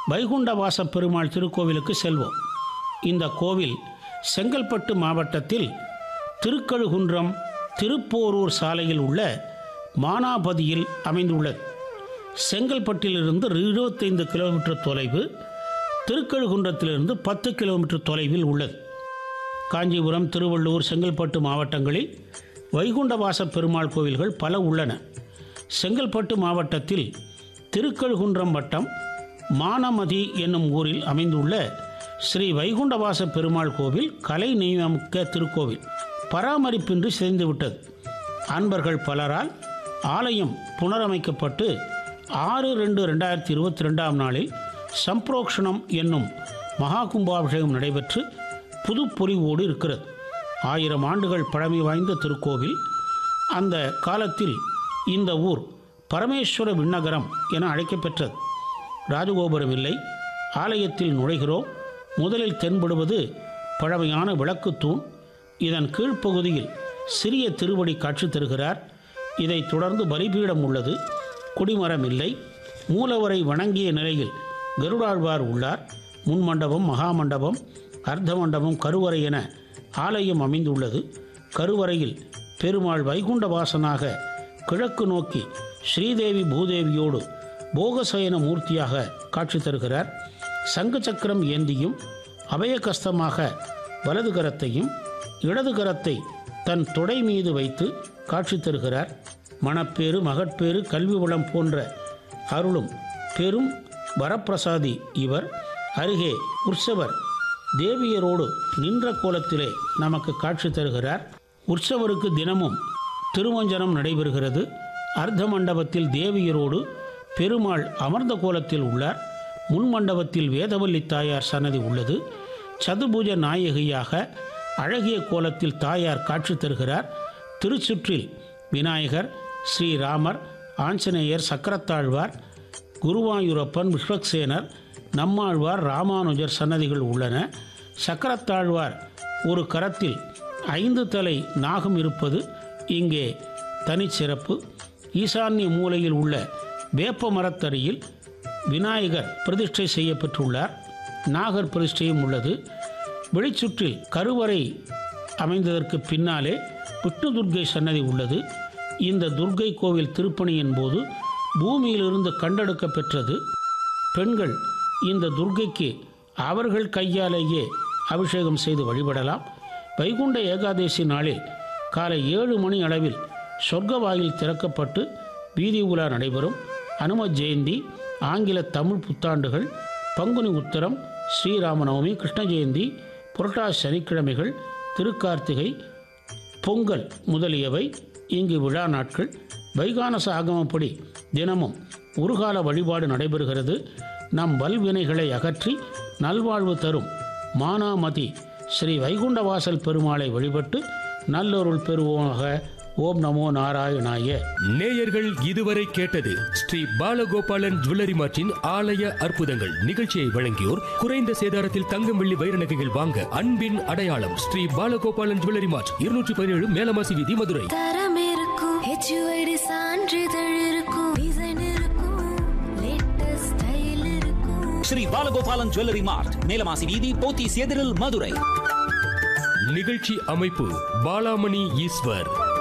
வைகுண்டவாச பெருமாள் திருக்கோவிலுக்கு செல்வோம் இந்த கோவில் செங்கல்பட்டு மாவட்டத்தில் திருக்கழுகுன்றம் திருப்போரூர் சாலையில் உள்ள மானாபதியில் அமைந்துள்ளது செங்கல்பட்டிலிருந்து இருபத்தைந்து கிலோமீட்டர் தொலைவு திருக்கழுகுன்றத்திலிருந்து பத்து கிலோமீட்டர் தொலைவில் உள்ளது காஞ்சிபுரம் திருவள்ளூர் செங்கல்பட்டு மாவட்டங்களில் வைகுண்டவாச பெருமாள் கோவில்கள் பல உள்ளன செங்கல்பட்டு மாவட்டத்தில் திருக்கழுகுன்றம் வட்டம் மானமதி என்னும் ஊரில் அமைந்துள்ள ஸ்ரீ வைகுண்டவாச பெருமாள் கோவில் கலை நியமிக்க திருக்கோவில் பராமரிப்பின்றி சிதைந்துவிட்டது அன்பர்கள் பலரால் ஆலயம் புனரமைக்கப்பட்டு ஆறு ரெண்டு ரெண்டாயிரத்தி இருபத்தி ரெண்டாம் நாளில் சம்பிரோக்ஷணம் என்னும் மகா கும்பாபிஷேகம் நடைபெற்று புதுப்பொலிவோடு இருக்கிறது ஆயிரம் ஆண்டுகள் பழமை வாய்ந்த திருக்கோவில் அந்த காலத்தில் இந்த ஊர் பரமேஸ்வர விண்ணகரம் என அழைக்கப்பெற்றது ராஜகோபுரம் இல்லை ஆலயத்தில் நுழைகிறோம் முதலில் தென்படுவது பழமையான விளக்குத் தூண் இதன் கீழ்ப்பகுதியில் சிறிய திருவடி காட்சி தருகிறார் இதைத் தொடர்ந்து பலிபீடம் உள்ளது குடிமரம் இல்லை மூலவரை வணங்கிய நிலையில் கருடாழ்வார் உள்ளார் முன்மண்டபம் மகாமண்டபம் அர்த்த மண்டபம் கருவறை என ஆலயம் அமைந்துள்ளது கருவறையில் பெருமாள் வைகுண்ட வாசனாக கிழக்கு நோக்கி ஸ்ரீதேவி பூதேவியோடு போகசயன மூர்த்தியாக காட்சி தருகிறார் சங்கு சக்கரம் ஏந்தியும் அபயகஸ்தமாக வலது கரத்தையும் இடது கரத்தை தன் தொடை மீது வைத்து காட்சி தருகிறார் மணப்பேறு மகட்பேறு கல்வி வளம் போன்ற அருளும் பெரும் வரப்பிரசாதி இவர் அருகே உற்சவர் தேவியரோடு நின்ற கோலத்திலே நமக்கு காட்சி தருகிறார் உற்சவருக்கு தினமும் திருமஞ்சனம் நடைபெறுகிறது அர்த்த மண்டபத்தில் தேவியரோடு பெருமாள் அமர்ந்த கோலத்தில் உள்ளார் முன் மண்டபத்தில் வேதவல்லி தாயார் சன்னதி உள்ளது சதுபூஜ நாயகியாக அழகிய கோலத்தில் தாயார் காட்சி தருகிறார் திருச்சுற்றில் விநாயகர் ஸ்ரீராமர் ஆஞ்சநேயர் சக்கரத்தாழ்வார் குருவாயூரப்பன் விஸ்வக்சேனர் நம்மாழ்வார் ராமானுஜர் சன்னதிகள் உள்ளன சக்கரத்தாழ்வார் ஒரு கரத்தில் ஐந்து தலை நாகம் இருப்பது இங்கே தனிச்சிறப்பு ஈசான்ய மூலையில் உள்ள வேப்ப மரத்தடியில் விநாயகர் பிரதிஷ்டை செய்யப்பட்டுள்ளார் நாகர் பிரதிஷ்டையும் உள்ளது வெளிச்சுற்றில் கருவறை அமைந்ததற்கு பின்னாலே விஷ்ணு துர்க்கை சன்னதி உள்ளது இந்த துர்க்கை கோவில் திருப்பணியின் போது பூமியிலிருந்து கண்டெடுக்க பெற்றது பெண்கள் இந்த துர்க்கைக்கு அவர்கள் கையாலேயே அபிஷேகம் செய்து வழிபடலாம் வைகுண்ட ஏகாதேசி நாளில் காலை ஏழு மணி அளவில் சொர்க்க வாயில் திறக்கப்பட்டு வீதி உலா நடைபெறும் அனும ஜெயந்தி ஆங்கில தமிழ் புத்தாண்டுகள் பங்குனி உத்தரம் ஸ்ரீராமநவமி கிருஷ்ண ஜெயந்தி புரட்டாசி சனிக்கிழமைகள் திருக்கார்த்திகை பொங்கல் முதலியவை இங்கு விழா நாட்கள் வைகானச ஆகமப்படி தினமும் உருகால வழிபாடு நடைபெறுகிறது நம் வல்வினைகளை அகற்றி நல்வாழ்வு தரும் மானாமதி ஸ்ரீ வைகுண்டவாசல் பெருமாளை வழிபட்டு நல்லொருள் பெறுவோமாக ஓம் நமோ நாராயணாய நேயர்கள் இதுவரை கேட்டது ஸ்ரீ பாலகோபாலன் ஜுவல்லரி மார்ட்டின் ஆலய அற்புதங்கள் நிகழ்ச்சியை வழங்கியோர் குறைந்த சேதாரத்தில் தங்கம் வெள்ளி வைர நகைகள் வாங்க அன்பின் அடையாளம் ஸ்ரீ பாலகோபாலன் ஜுவல்லரி மார்ட் இருநூற்றி பதினேழு மேலமாசி வீதி மதுரை தரம் இருக்கும் ஹெச்யூஐடி சான்றிதழ் இருக்கும் டிசைன் இருக்கும் லேட்டஸ்ட் ஸ்டைல் இருக்கும் ஸ்ரீ பாலகோபாலன் ஜுவல்லரி மார்ட் மேலமாசி வீதி போத்தீஸ் எதிரில் மதுரை நிகழ்ச்சி அமைப்பு பாலாமணி ஈஸ்வர்